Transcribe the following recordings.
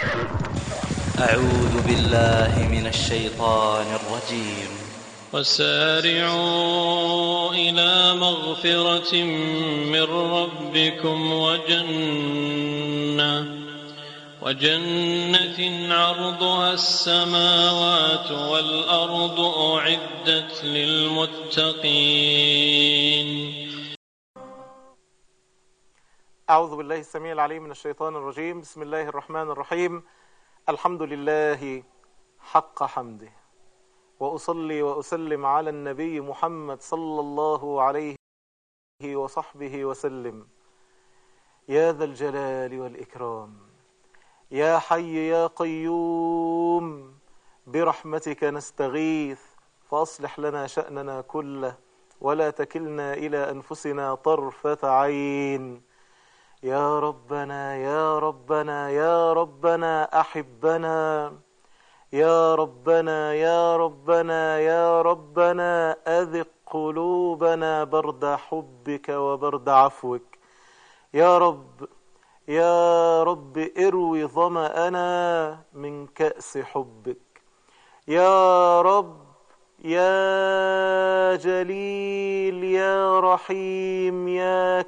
أعوذ بالله من الشيطان الرجيم وسارعوا إلى مغفرة من ربكم وجنة وجنة عرضها السماوات والأرض أعدت للمتقين أعوذ بالله السميع العليم من الشيطان الرجيم بسم الله الرحمن الرحيم الحمد لله حق حمده وأصلي وأسلم على النبي محمد صلى الله عليه وصحبه وسلم يا ذا الجلال والإكرام يا حي يا قيوم برحمتك نستغيث فأصلح لنا شأننا كله ولا تكلنا إلى أنفسنا طرفة عين يا ربنا يا ربنا يا ربنا أحبنا يا ربنا يا ربنا يا ربنا أذق قلوبنا برد حبك وبرد عفوك يا رب يا رب اروي ظمأنا من كأس حبك يا رب يا جليل يا رحيم يا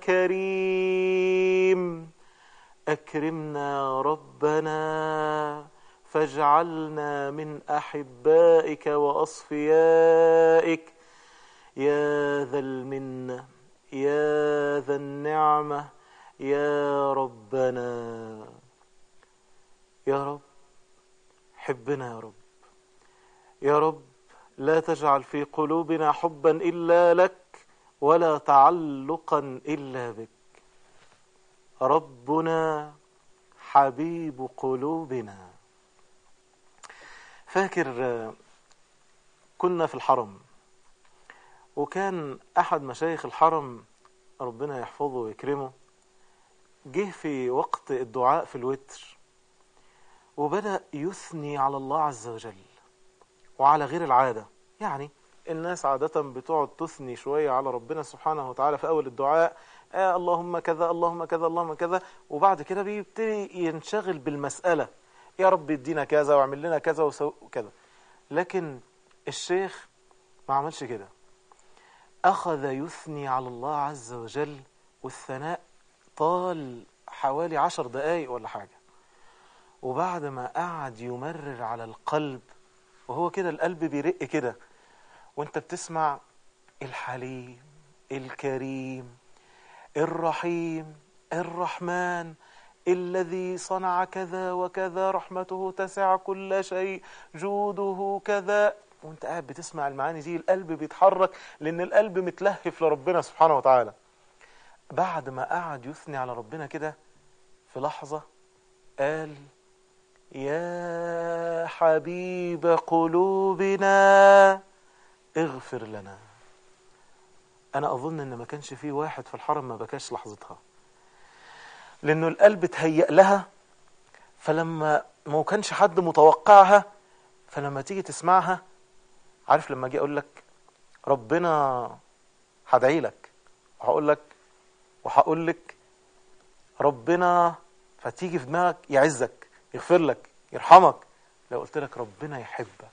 كريم أكرمنا ربنا فاجعلنا من أحبائك وأصفيائك يا ذا المنة يا ذا النعمة يا ربنا يا رب حبنا يا رب يا رب لا تجعل في قلوبنا حبا إلا لك ولا تعلقا إلا بك ربنا حبيب قلوبنا فاكر كنا في الحرم وكان أحد مشايخ الحرم ربنا يحفظه ويكرمه جه في وقت الدعاء في الوتر وبدأ يثني على الله عز وجل وعلى غير العادة يعني الناس عادة بتقعد تثني شوية على ربنا سبحانه وتعالى في أول الدعاء آه اللهم كذا اللهم كذا اللهم كذا وبعد كده بيبتدي ينشغل بالمسألة يا رب ادينا كذا واعمل لنا كذا وكذا لكن الشيخ ما عملش كده أخذ يثني على الله عز وجل والثناء طال حوالي عشر دقايق ولا حاجة وبعد ما قعد يمرر على القلب وهو كده القلب بيرق كده وانت بتسمع الحليم الكريم الرحيم الرحمن الذي صنع كذا وكذا رحمته تسع كل شيء جوده كذا وانت قاعد بتسمع المعاني دي القلب بيتحرك لان القلب متلهف لربنا سبحانه وتعالى بعد ما قعد يثني على ربنا كده في لحظة قال يا حبيب قلوبنا اغفر لنا انا اظن ان ما كانش في واحد في الحرم ما بكاش لحظتها لانه القلب تهيأ لها فلما ما كانش حد متوقعها فلما تيجي تسمعها عارف لما اجي اقول لك ربنا هدعي لك وهقول لك وهقول لك ربنا فتيجي في دماغك يعزك يغفر لك يرحمك لو قلت لك ربنا يحبك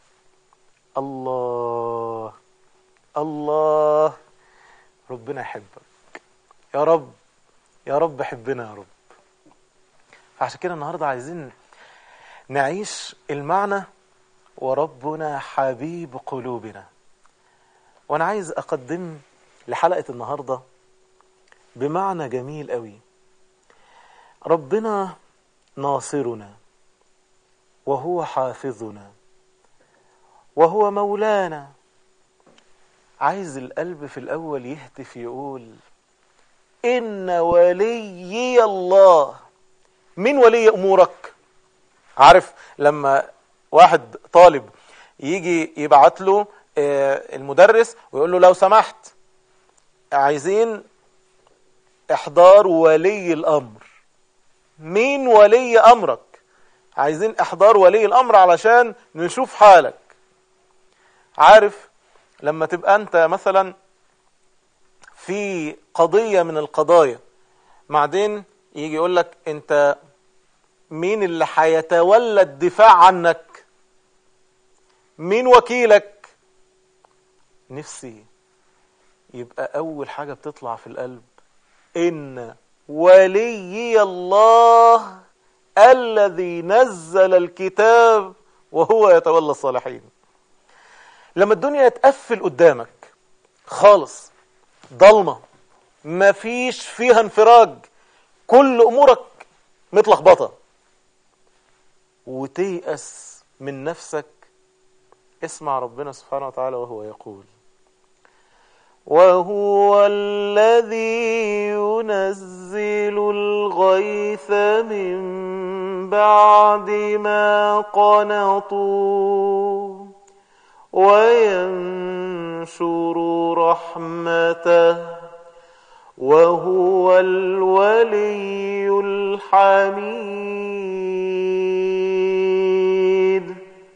الله الله ربنا يحبك يا رب يا رب حبنا يا رب فعشان كده النهارده عايزين نعيش المعنى وربنا حبيب قلوبنا وانا عايز اقدم لحلقة النهاردة بمعنى جميل قوي ربنا ناصرنا وهو حافظنا وهو مولانا عايز القلب في الأول يهتف يقول إن وليي الله مين ولي أمورك عارف لما واحد طالب يجي يبعت له المدرس ويقول له لو سمحت عايزين احضار ولي الامر مين ولي امرك عايزين احضار ولي الامر علشان نشوف حالك عارف لما تبقى انت مثلا في قضية من القضايا بعدين يجي يقول لك انت مين اللي هيتولى الدفاع عنك مين وكيلك نفسي يبقى أول حاجة بتطلع في القلب إن وليي الله الذي نزل الكتاب وهو يتولى الصالحين لما الدنيا تقفل قدامك خالص ضلمة مفيش فيها انفراج كل أمورك متلخبطة وتيأس من نفسك اسمع ربنا سبحانه وتعالى وهو يقول وهو الذي ينزل الغيث من بعد ما قنطوا وينشر رحمته وهو الولي الحميد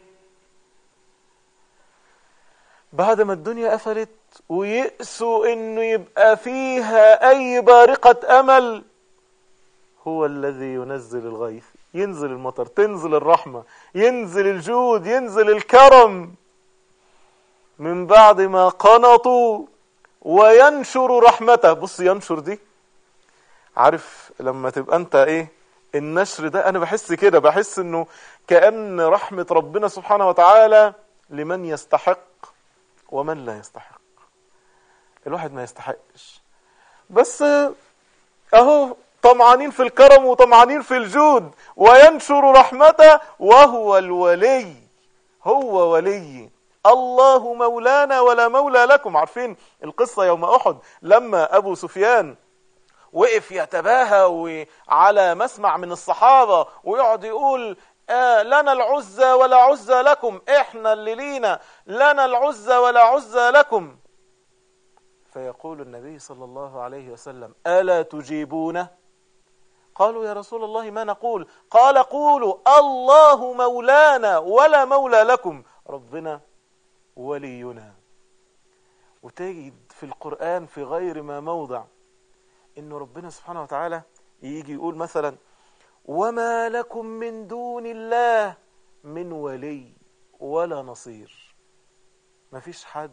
بعد ما الدنيا قفلت ويأسوا انه يبقى فيها اي بارقة امل هو الذي ينزل الغيث ينزل المطر تنزل الرحمة ينزل الجود ينزل الكرم من بعد ما قنطوا وينشر رحمته بص ينشر دي عارف لما تبقى انت ايه النشر ده انا بحس كده بحس انه كأن رحمة ربنا سبحانه وتعالى لمن يستحق ومن لا يستحق الواحد ما يستحقش بس اهو طمعانين في الكرم وطمعانين في الجود وينشر رحمته وهو الولي هو ولي الله مولانا ولا مولى لكم عارفين القصة يوم أحد لما أبو سفيان وقف يتباهى وعلى مسمع من الصحابة ويقعد يقول آه لنا العزة ولا عزة لكم احنا اللي لينا لنا العزة ولا عزة لكم فيقول النبي صلى الله عليه وسلم ألا تجيبون قالوا يا رسول الله ما نقول قال قولوا الله مولانا ولا مولى لكم ربنا ولينا وتجد في القرآن في غير ما موضع إنه ربنا سبحانه وتعالى يجي يقول مثلا وما لكم من دون الله من ولي ولا نصير مفيش حد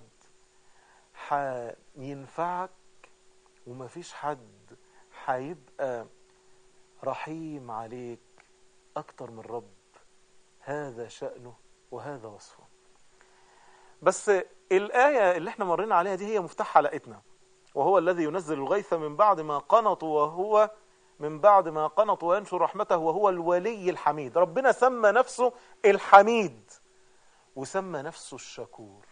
هينفعك ومفيش حد هيبقى رحيم عليك أكتر من رب هذا شأنه وهذا وصفه بس الآية اللي احنا مرينا عليها دي هي مفتاح حلقتنا وهو الذي ينزل الغيث من بعد ما قنطوا وهو من بعد ما قنطوا وينشر رحمته وهو الولي الحميد ربنا سمى نفسه الحميد وسمى نفسه الشكور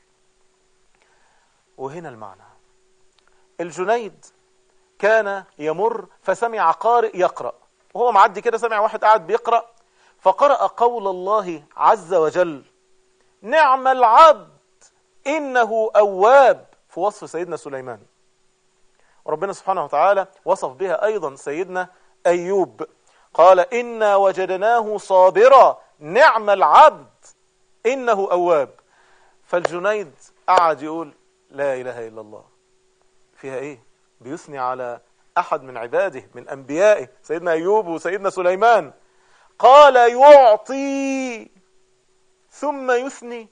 وهنا المعنى الجنيد كان يمر فسمع قارئ يقرأ وهو معدي كده سمع واحد قاعد بيقرأ فقرأ قول الله عز وجل نعم العبد إنه أواب في وصف سيدنا سليمان وربنا سبحانه وتعالى وصف بها أيضا سيدنا أيوب قال إنا وجدناه صابرا نعم العبد إنه أواب فالجنيد قعد يقول لا إله إلا الله فيها إيه بيثني على أحد من عباده من أنبيائه سيدنا أيوب وسيدنا سليمان قال يعطي ثم يثني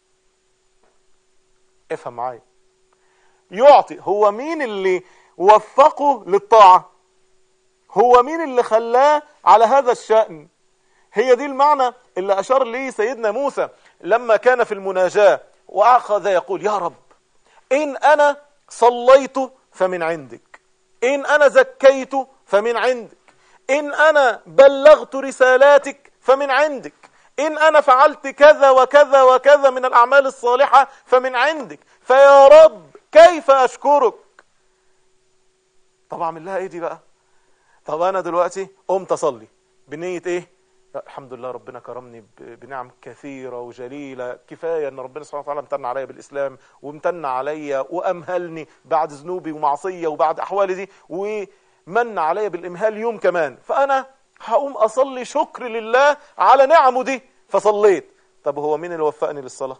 افهم معايا يعطي هو مين اللي وفقه للطاعة هو مين اللي خلاه على هذا الشأن هي دي المعنى اللي أشار ليه سيدنا موسى لما كان في المناجاة وأخذ يقول يا رب إن أنا صليت فمن عندك إن أنا زكيت فمن عندك إن أنا بلغت رسالاتك فمن عندك إن أنا فعلت كذا وكذا وكذا من الأعمال الصالحة فمن عندك فيا رب كيف أشكرك طب أعمل لها إيه دي بقى طب أنا دلوقتي قمت أصلي بنية إيه لا الحمد لله ربنا كرمني بنعم كثيرة وجليلة كفاية أن ربنا سبحانه وتعالى امتن عليا بالإسلام وامتن عليا وأمهلني بعد ذنوبي ومعصية وبعد أحوالي دي ومن عليا بالإمهال يوم كمان فأنا هقوم أصلي شكر لله على نعمه دي فصليت طب هو مين اللي وفقني للصلاة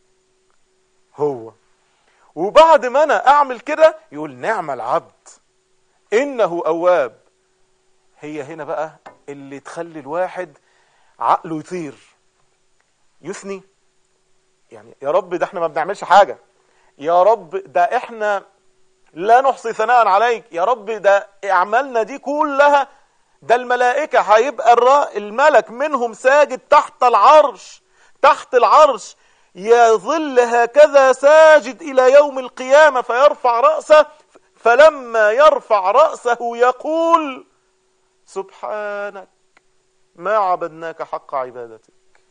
هو وبعد ما أنا أعمل كده يقول نعم العبد إنه أواب هي هنا بقى اللي تخلي الواحد عقله يطير يثني يعني يا رب ده احنا ما بنعملش حاجة يا رب ده احنا لا نحصي ثناء عليك يا رب ده اعمالنا دي كلها ده الملائكة هيبقى الرا- الملك منهم ساجد تحت العرش تحت العرش يظل هكذا ساجد إلى يوم القيامة فيرفع رأسه فلما يرفع رأسه يقول سبحانك ما عبدناك حق عبادتك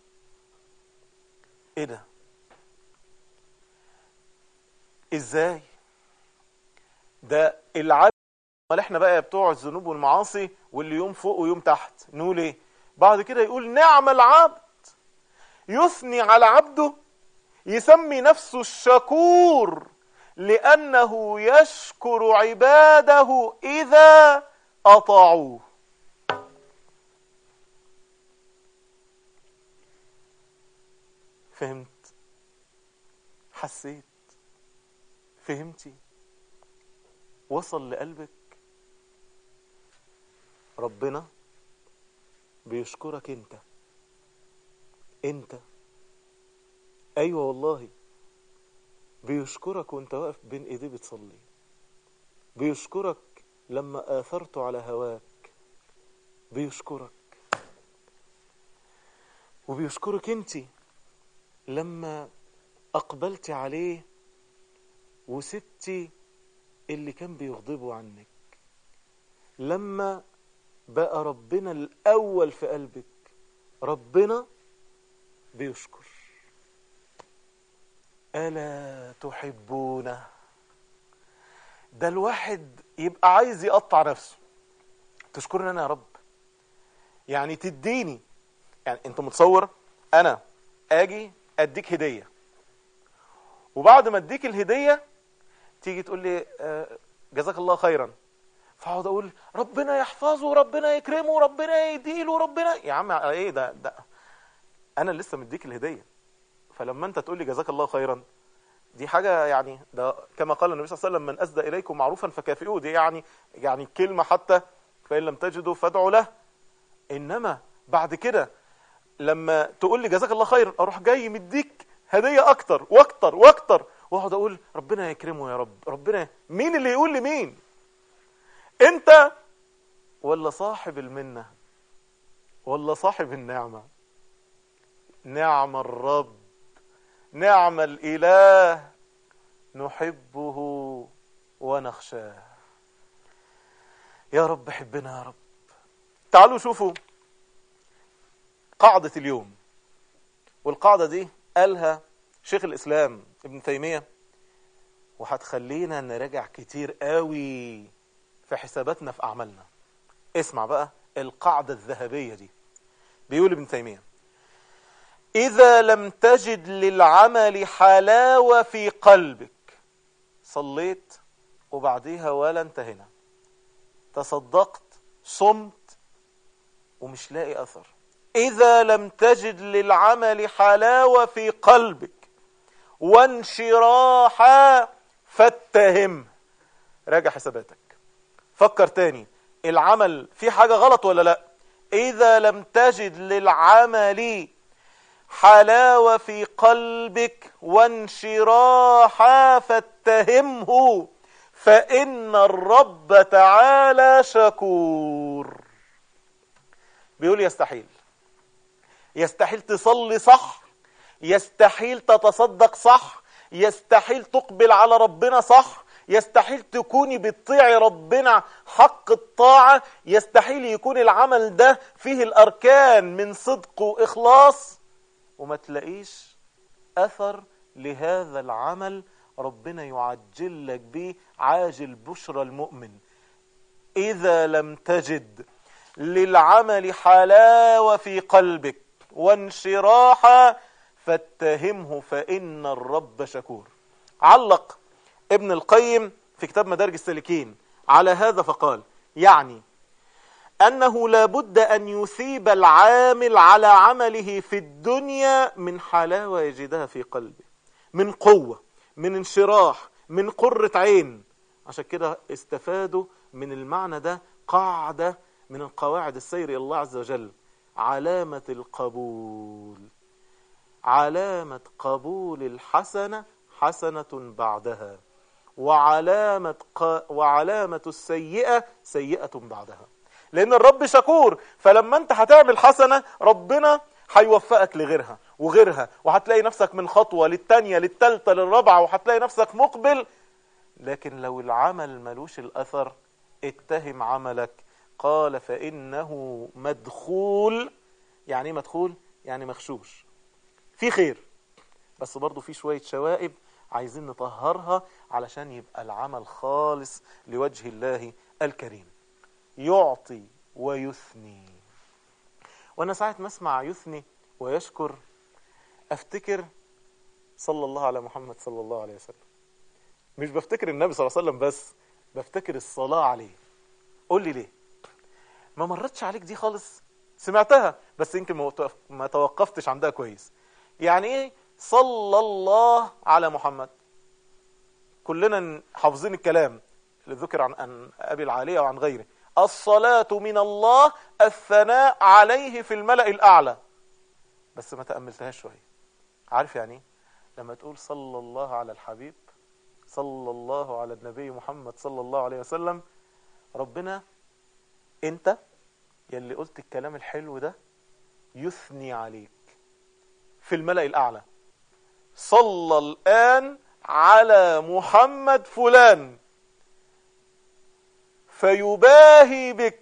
ايه ده ازاي ده العبد امال احنا بقى بتوع الذنوب والمعاصي واللي يوم فوق ويوم تحت نقول ايه بعد كده يقول نعم العبد يثني على عبده يسمي نفسه الشكور لأنه يشكر عباده إذا أطاعوه فهمت حسيت فهمتي وصل لقلبك ربنا بيشكرك انت انت ايوه والله بيشكرك وانت واقف بين ايديه بتصلي بيشكرك لما اثرت على هواك بيشكرك وبيشكرك انت لما اقبلت عليه وسبتي اللي كان بيغضبه عنك لما بقى ربنا الاول في قلبك ربنا بيشكر ألا تحبونه ده الواحد يبقى عايز يقطع نفسه تشكرني أنا يا رب يعني تديني يعني أنت متصور أنا أجي أديك هدية وبعد ما أديك الهدية تيجي تقول لي آه، جزاك الله خيرا فاقعد اقول ربنا يحفظه ربنا يكرمه ربنا يديله ربنا يا عم ايه ده ده انا لسه مديك الهديه فلما انت تقول لي جزاك الله خيرا دي حاجه يعني ده كما قال النبي صلى الله عليه وسلم من اسدى اليكم معروفا فكافئوه دي يعني يعني كلمه حتى فان لم تجدوا فادعوا له انما بعد كده لما تقول لي جزاك الله خير اروح جاي مديك هديه اكتر واكتر واكتر واقعد اقول ربنا يكرمه يا رب ربنا مين اللي يقول لمين انت ولا صاحب المنه ولا صاحب النعمه نعم الرب نعم الاله نحبه ونخشاه يا رب حبنا يا رب تعالوا شوفوا قاعدة اليوم والقاعدة دي قالها شيخ الإسلام ابن تيمية وهتخلينا نراجع كتير قوي في حساباتنا في أعمالنا اسمع بقى القاعدة الذهبية دي بيقول ابن تيمية إذا لم تجد للعمل حلاوة في قلبك صليت وبعديها ولا انتهينا تصدقت صمت ومش لاقي أثر إذا لم تجد للعمل حلاوة في قلبك وانشراحا فاتهم راجع حساباتك فكر تاني العمل في حاجة غلط ولا لا إذا لم تجد للعمل حلاوة في قلبك وانشراحا فاتهمه فإن الرب تعالى شكور بيقول يستحيل يستحيل تصلي صح يستحيل تتصدق صح يستحيل تقبل على ربنا صح يستحيل تكوني بتطيعي ربنا حق الطاعة يستحيل يكون العمل ده فيه الأركان من صدق وإخلاص وما تلاقيش أثر لهذا العمل ربنا يعجل لك به عاجل بشرى المؤمن إذا لم تجد للعمل حلاوة في قلبك وانشراحا فاتهمه فإن الرب شكور علق ابن القيم في كتاب مدارج السالكين على هذا فقال يعني أنه لابد أن يثيب العامل على عمله في الدنيا من حلاوة يجدها في قلبه من قوة من انشراح من قرة عين عشان كده استفادوا من المعنى ده قاعدة من قواعد السير إلى الله عز وجل علامة القبول علامة قبول الحسنة حسنة بعدها وعلامة, ق... وعلامة السيئة سيئة بعدها لأن الرب شكور فلما أنت هتعمل حسنة ربنا هيوفقك لغيرها وغيرها وهتلاقي نفسك من خطوة للتانية للتالتة للرابعة وهتلاقي نفسك مقبل لكن لو العمل ملوش الأثر اتهم عملك قال فإنه مدخول يعني ايه مدخول يعني مخشوش في خير بس برضو في شوية شوائب عايزين نطهرها علشان يبقى العمل خالص لوجه الله الكريم يعطي ويثني وانا ساعة ما اسمع يثني ويشكر افتكر صلى الله على محمد صلى الله عليه وسلم مش بفتكر النبي صلى الله عليه وسلم بس بفتكر الصلاة عليه قول لي ليه ما مرتش عليك دي خالص سمعتها بس يمكن ما توقف- ما توقفتش عندها كويس يعني ايه صلى الله على محمد كلنا حافظين الكلام اللي ذكر عن عن ابي العاليه وعن غيره الصلاه من الله الثناء عليه في الملا الاعلى بس ما تاملتهاش شويه عارف يعني ايه لما تقول صلى الله على الحبيب صلى الله على النبي محمد صلى الله عليه وسلم ربنا انت يلي قلت الكلام الحلو ده يثني عليك في الملأ الأعلى صلى الآن على محمد فلان فيباهي بك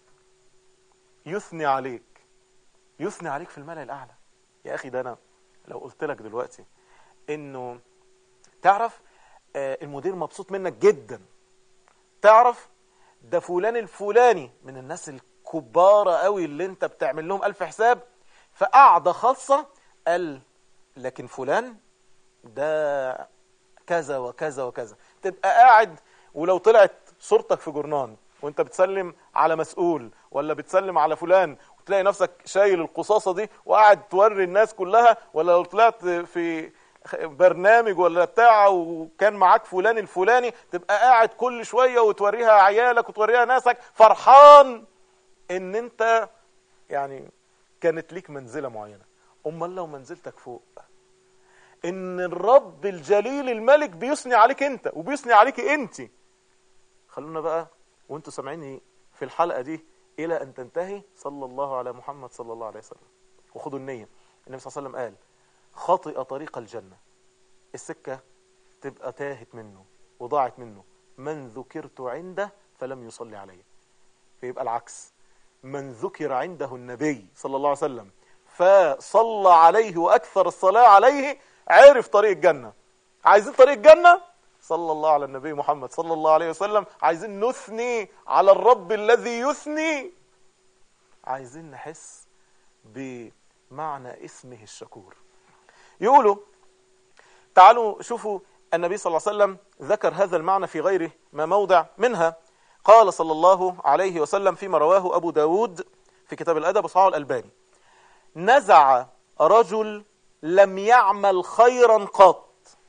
يثني عليك يثني عليك في الملأ الأعلى يا أخي ده أنا لو قلت لك دلوقتي إنه تعرف آه، المدير مبسوط منك جدا تعرف ده فلان الفلاني من الناس الكبارة قوي اللي انت بتعمل لهم ألف حساب فقعدة خاصة قال لكن فلان ده كذا وكذا وكذا تبقى قاعد ولو طلعت صورتك في جورنان وانت بتسلم على مسؤول ولا بتسلم على فلان وتلاقي نفسك شايل القصاصة دي وقاعد توري الناس كلها ولا لو طلعت في برنامج ولا بتاع وكان معاك فلان الفلاني تبقى قاعد كل شوية وتوريها عيالك وتوريها ناسك فرحان ان انت يعني كانت ليك منزلة معينة امال لو منزلتك فوق ان الرب الجليل الملك بيثني عليك انت وبيثني عليك انت خلونا بقى وانتوا سامعيني في الحلقة دي الى ان تنتهي صلى الله على محمد صلى الله عليه وسلم وخدوا النية النبي صلى الله عليه وسلم قال خطئ طريق الجنة السكة تبقى تاهت منه وضاعت منه من ذكرت عنده فلم يصلي عليه فيبقى العكس من ذكر عنده النبي صلى الله عليه وسلم فصلى عليه وأكثر الصلاة عليه عرف طريق الجنة عايزين طريق الجنة صلى الله على النبي محمد صلى الله عليه وسلم عايزين نثني على الرب الذي يثني عايزين نحس بمعنى اسمه الشكور يقولوا تعالوا شوفوا النبي صلى الله عليه وسلم ذكر هذا المعنى في غيره ما موضع منها قال صلى الله عليه وسلم فيما رواه أبو داود في كتاب الأدب وصححه الألباني نزع رجل لم يعمل خيرا قط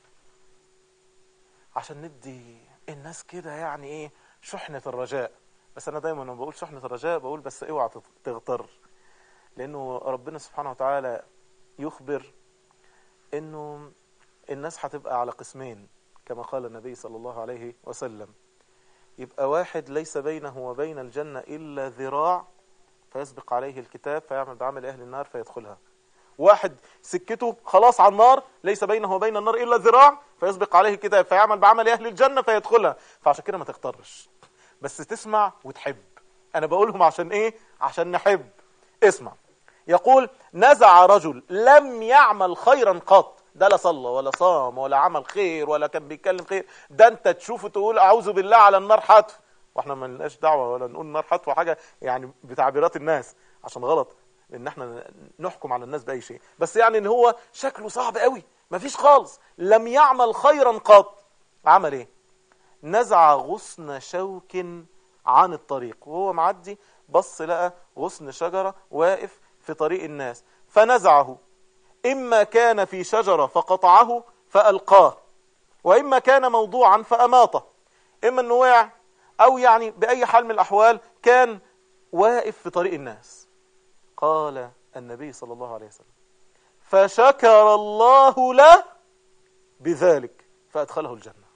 عشان ندي الناس كده يعني ايه شحنة الرجاء بس انا دايما لما بقول شحنة الرجاء بقول بس اوعى تغتر لانه ربنا سبحانه وتعالى يخبر انه الناس هتبقى على قسمين كما قال النبي صلى الله عليه وسلم يبقى واحد ليس بينه وبين الجنة إلا ذراع فيسبق عليه الكتاب فيعمل بعمل أهل النار فيدخلها واحد سكته خلاص على النار ليس بينه وبين النار إلا ذراع فيسبق عليه الكتاب فيعمل بعمل أهل الجنة فيدخلها فعشان كده ما تختارش بس تسمع وتحب أنا بقولهم عشان إيه عشان نحب اسمع يقول نزع رجل لم يعمل خيرا قط ده لا صلى ولا صام ولا عمل خير ولا كان بيتكلم خير ده انت تشوفه تقول اعوذ بالله على النار حتف واحنا ما لناش دعوه ولا نقول نار حتف حاجه يعني بتعبيرات الناس عشان غلط ان احنا نحكم على الناس باي شيء بس يعني ان هو شكله صعب قوي مفيش خالص لم يعمل خيرا قط عمل ايه نزع غصن شوك عن الطريق وهو معدي بص لقى غصن شجره واقف في طريق الناس فنزعه إما كان في شجرة فقطعه فألقاه وإما كان موضوعا فأماطه إما أنه وقع أو يعني بأي حال من الأحوال كان واقف في طريق الناس قال النبي صلى الله عليه وسلم فشكر الله له بذلك فأدخله الجنة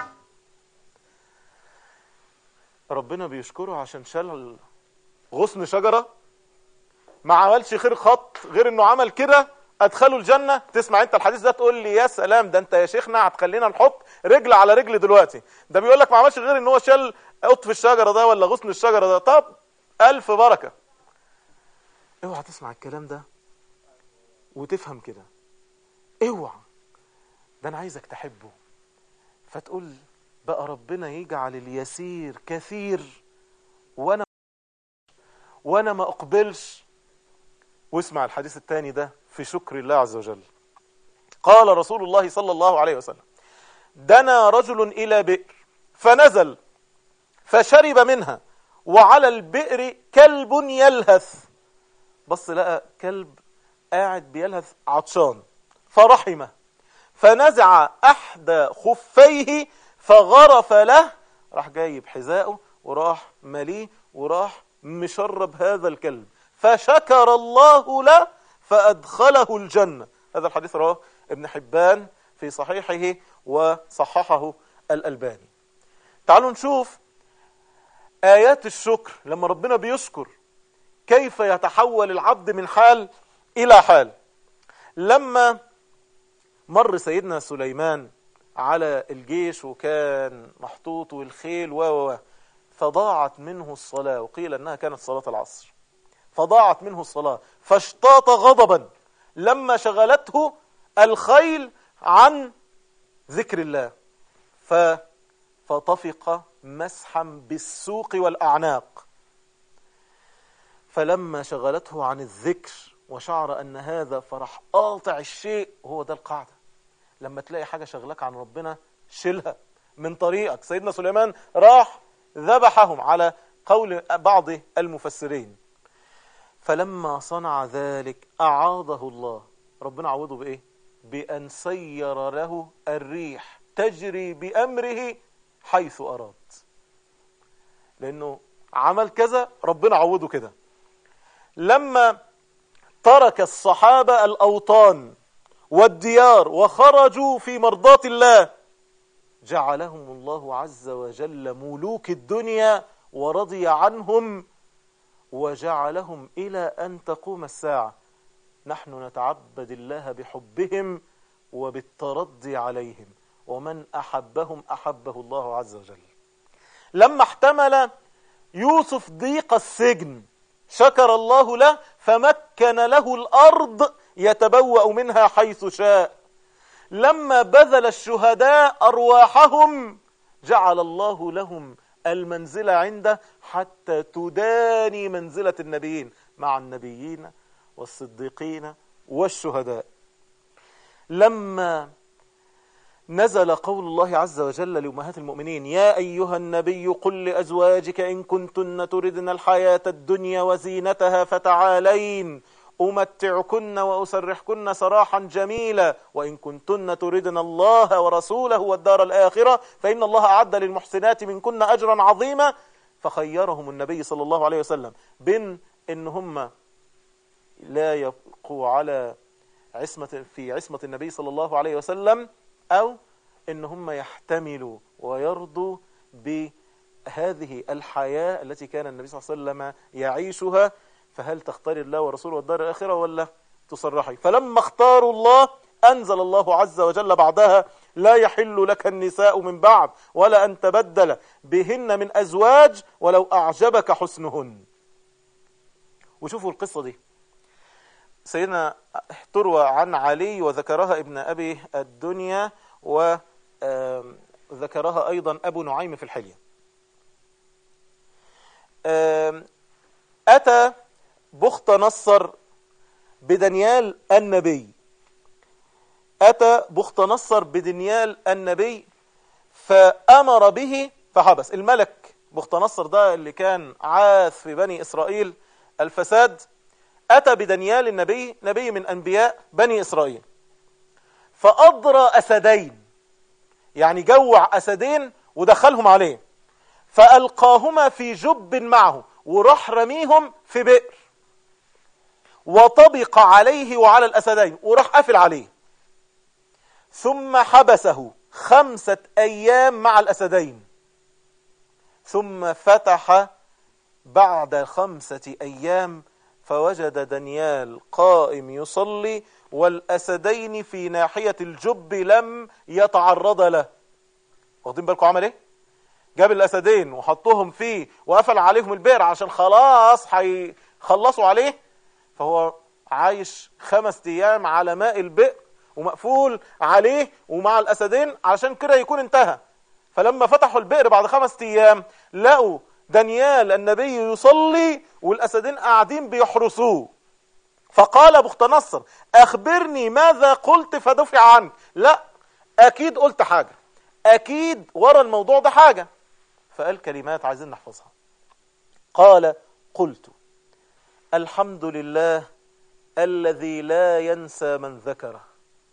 ربنا بيشكره عشان شال غصن شجرة ما عملش خير خط غير انه عمل كده ادخله الجنة تسمع انت الحديث ده تقول لي يا سلام ده انت يا شيخنا هتخلينا نحط رجل على رجل دلوقتي ده بيقول لك ما عملش غير ان هو شال قطف الشجرة ده ولا غصن الشجرة ده طب الف بركة اوعى تسمع الكلام ده وتفهم كده اوعى ده انا عايزك تحبه فتقول بقى ربنا يجعل اليسير كثير وانا وانا ما اقبلش واسمع الحديث الثاني ده في شكر الله عز وجل قال رسول الله صلى الله عليه وسلم دنا رجل الى بئر فنزل فشرب منها وعلى البئر كلب يلهث بص لقى كلب قاعد بيلهث عطشان فرحمه فنزع احدى خفيه فغرف له راح جايب حذائه وراح مليه وراح مشرب هذا الكلب فشكر الله له فأدخله الجنة هذا الحديث رواه ابن حبان في صحيحه وصححه الألباني تعالوا نشوف آيات الشكر لما ربنا بيشكر كيف يتحول العبد من حال إلى حال لما مر سيدنا سليمان على الجيش وكان محطوط والخيل و و فضاعت منه الصلاة وقيل أنها كانت صلاة العصر فضاعت منه الصلاة فاشتاط غضبا لما شغلته الخيل عن ذكر الله ف فطفق مسحا بالسوق والأعناق فلما شغلته عن الذكر وشعر أن هذا فرح قاطع الشيء هو ده القاعدة لما تلاقي حاجة شغلك عن ربنا شيلها من طريقك سيدنا سليمان راح ذبحهم على قول بعض المفسرين فلما صنع ذلك أعاضه الله ربنا عوضه بإيه بأن سير له الريح تجري بأمره حيث أراد لأنه عمل كذا ربنا عوضه كده لما ترك الصحابة الأوطان والديار وخرجوا في مرضاة الله جعلهم الله عز وجل ملوك الدنيا ورضي عنهم وجعلهم إلى أن تقوم الساعة نحن نتعبد الله بحبهم وبالترضي عليهم ومن أحبهم أحبه الله عز وجل لما احتمل يوسف ضيق السجن شكر الله له فمكن له الأرض يتبوأ منها حيث شاء لما بذل الشهداء أرواحهم جعل الله لهم المنزلة عنده حتى تداني منزلة النبيين مع النبيين والصديقين والشهداء لما نزل قول الله عز وجل لأمهات المؤمنين يا أيها النبي قل لأزواجك إن كنتن تردن الحياة الدنيا وزينتها فتعالين أمتعكن وأسرحكن سراحا جميلا وإن كنتن تردن الله ورسوله والدار الآخرة فإن الله أعد للمحسنات منكن أجرا عظيما فخيرهم النبي صلى الله عليه وسلم بين إن هم لا يبقوا على عصمة في عصمة النبي صلى الله عليه وسلم أو إن هم يحتملوا ويرضوا بهذه الحياة التي كان النبي صلى الله عليه وسلم يعيشها فهل تختار الله ورسوله والدار الآخرة ولا تصرحي فلما اختاروا الله أنزل الله عز وجل بعدها لا يحل لك النساء من بعد ولا أن تبدل بهن من أزواج ولو أعجبك حسنهن وشوفوا القصة دي سيدنا تروى عن علي وذكرها ابن أبي الدنيا وذكرها أيضا أبو نعيم في الحلية أتى بخت نصر بدنيال النبي أتى بخت نصر بدنيال النبي فأمر به فحبس الملك بخت نصر ده اللي كان عاث في بني إسرائيل الفساد أتى بدنيال النبي نبي من أنبياء بني إسرائيل فأضرى أسدين يعني جوع أسدين ودخلهم عليه فألقاهما في جب معه وراح رميهم في بئر وطبق عليه وعلى الأسدين وراح قافل عليه ثم حبسه خمسة أيام مع الأسدين ثم فتح بعد خمسة أيام فوجد دانيال قائم يصلي والأسدين في ناحية الجب لم يتعرض له واخدين بالكم عمل ايه جاب الأسدين وحطهم فيه وقفل عليهم البئر عشان خلاص هيخلصوا عليه فهو عايش خمس أيام على ماء البئر ومقفول عليه ومع الأسدين علشان كده يكون انتهى فلما فتحوا البئر بعد خمس أيام لقوا دانيال النبي يصلي والأسدين قاعدين بيحرسوه فقال بخت نصر أخبرني ماذا قلت فدفع عنك لا أكيد قلت حاجة أكيد ورا الموضوع ده حاجة فقال كلمات عايزين نحفظها قال قلت الحمد لله الذي لا ينسى من ذكره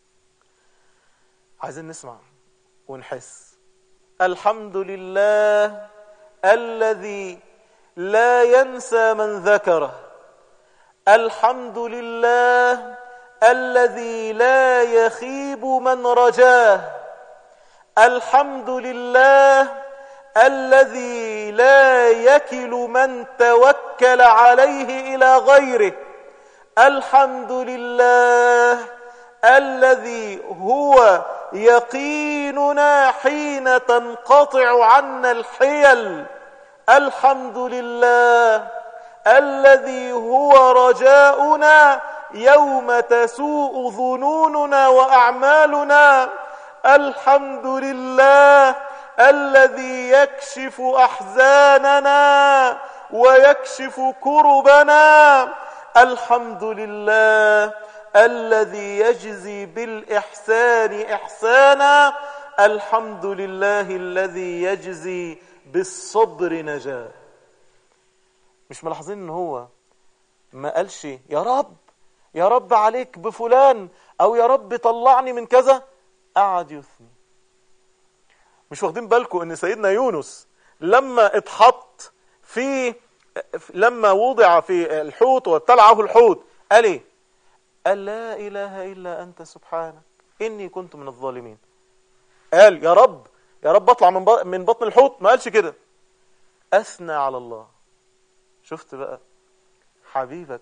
عايزين نسمع ونحس الحمد لله الذي لا ينسى من ذكره الحمد لله الذي لا يخيب من رجاه الحمد لله الذي لا يكل من توكل عليه إلى غيره الحمد لله الذي هو يقيننا حين تنقطع عنا الحيل الحمد لله الذي هو رجاؤنا يوم تسوء ظنوننا وأعمالنا الحمد لله الذي يكشف أحزاننا ويكشف كربنا الحمد لله الذي يجزي بالإحسان إحسانا الحمد لله الذي يجزي بالصبر نجاه مش ملاحظين ان هو ما قالش يا رب يا رب عليك بفلان او يا رب طلعني من كذا قعد يثني مش واخدين بالكم ان سيدنا يونس لما اتحط في لما وضع في الحوت وابتلعه الحوت قال ايه قال لا اله الا انت سبحانك اني كنت من الظالمين قال يا رب يا رب اطلع من من بطن الحوت ما قالش كده اثنى على الله شفت بقى حبيبك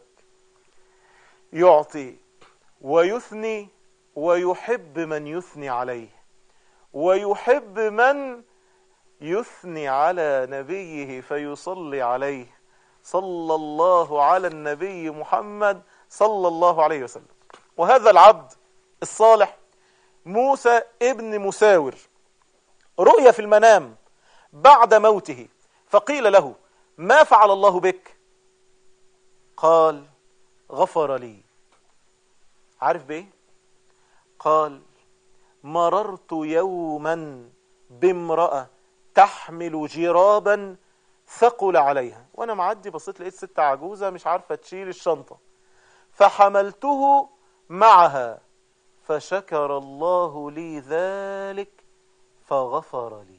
يعطي ويثني ويحب من يثني عليه ويحب من يثني على نبيه فيصلي عليه صلى الله على النبي محمد صلى الله عليه وسلم وهذا العبد الصالح موسى ابن مساور رؤيا في المنام بعد موته فقيل له ما فعل الله بك قال غفر لي عارف بايه قال مررت يوما بامرأة تحمل جرابا ثقل عليها وانا معدي بصيت لقيت ست عجوزة مش عارفة تشيل الشنطة فحملته معها فشكر الله لي ذلك فغفر لي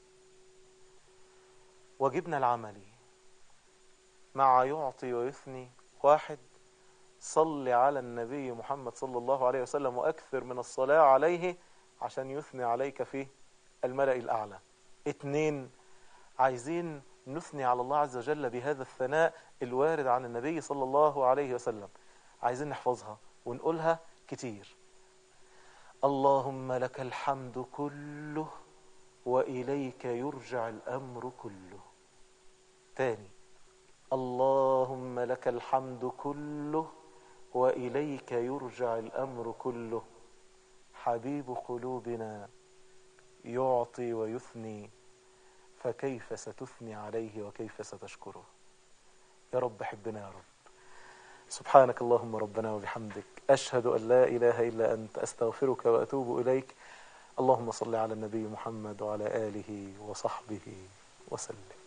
واجبنا العملي مع يعطي ويثني واحد صل على النبي محمد صلى الله عليه وسلم وأكثر من الصلاة عليه عشان يثني عليك في الملأ الأعلى اتنين عايزين نثني على الله عز وجل بهذا الثناء الوارد عن النبي صلى الله عليه وسلم عايزين نحفظها ونقولها كتير اللهم لك الحمد كله وإليك يرجع الأمر كله تاني اللهم لك الحمد كله وإليك يرجع الأمر كله حبيب قلوبنا يعطي ويثني فكيف ستثني عليه وكيف ستشكره يا رب حبنا يا رب سبحانك اللهم ربنا وبحمدك أشهد أن لا إله إلا أنت أستغفرك وأتوب إليك اللهم صل على النبي محمد وعلى آله وصحبه وسلم